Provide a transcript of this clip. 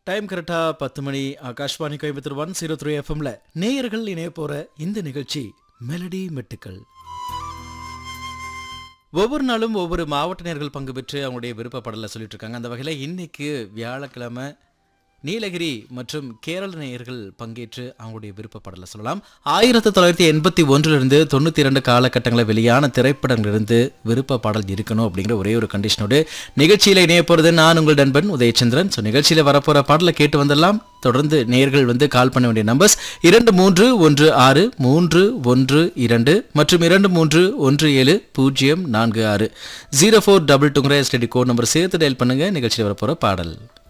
time கரெக்டாக பத்து மணி Akashvani Coimbatore one zero three எஃப்எம்ல நேயர்கள் இணைய போற இந்த நிகழ்ச்சி மெலடி மெட்டுக்கள் ஒவ்வொரு நாளும் ஒவ்வொரு மாவட்ட நேர்கள் பங்கு பெற்று அவங்களுடைய விருப்பப்படலை சொல்லிட்டு இருக்காங்க அந்த வகையில் இன்னைக்கு வியாழக்கிழமை நீலகிரி மற்றும் கேரள நேயர்கள் பங்கேற்று அவங்களுடைய விருப்பப்படலை சொல்லலாம் ஆயிரத்தி தொள்ளாயிரத்தி எண்பத்தி ஒன்றிலிருந்து தொண்ணூற்றி இரண்டு காலகட்டங்களில் வெளியான திரைப்படங்களிலிருந்து விருப்ப பாடல் இருக்கணும் அப்படிங்கிற ஒரே ஒரு கண்டிஷனோடு நிகழ்ச்சியில் இணைய போகிறது நான் உங்கள் நண்பன் உதயச்சந்திரன் ஸோ நிகழ்ச்சியில் வரப்போகிற பாடலை கேட்டு வந்துடலாம் தொடர்ந்து நேர்கள் வந்து கால் பண்ண வேண்டிய நம்பர்ஸ் இரண்டு மூன்று ஒன்று ஆறு மூன்று ஒன்று இரண்டு மற்றும் இரண்டு மூன்று ஒன்று ஏழு பூஜ்ஜியம் நான்கு ஆறு ஜீரோ ஃபோர் டபுள் டூங்கிற எஸ்டிடி கோட் நம்பர் சேர்த்து டயல் பண்ணுங்க நிகழ்ச்சியில் வரப்போகிற பாடல்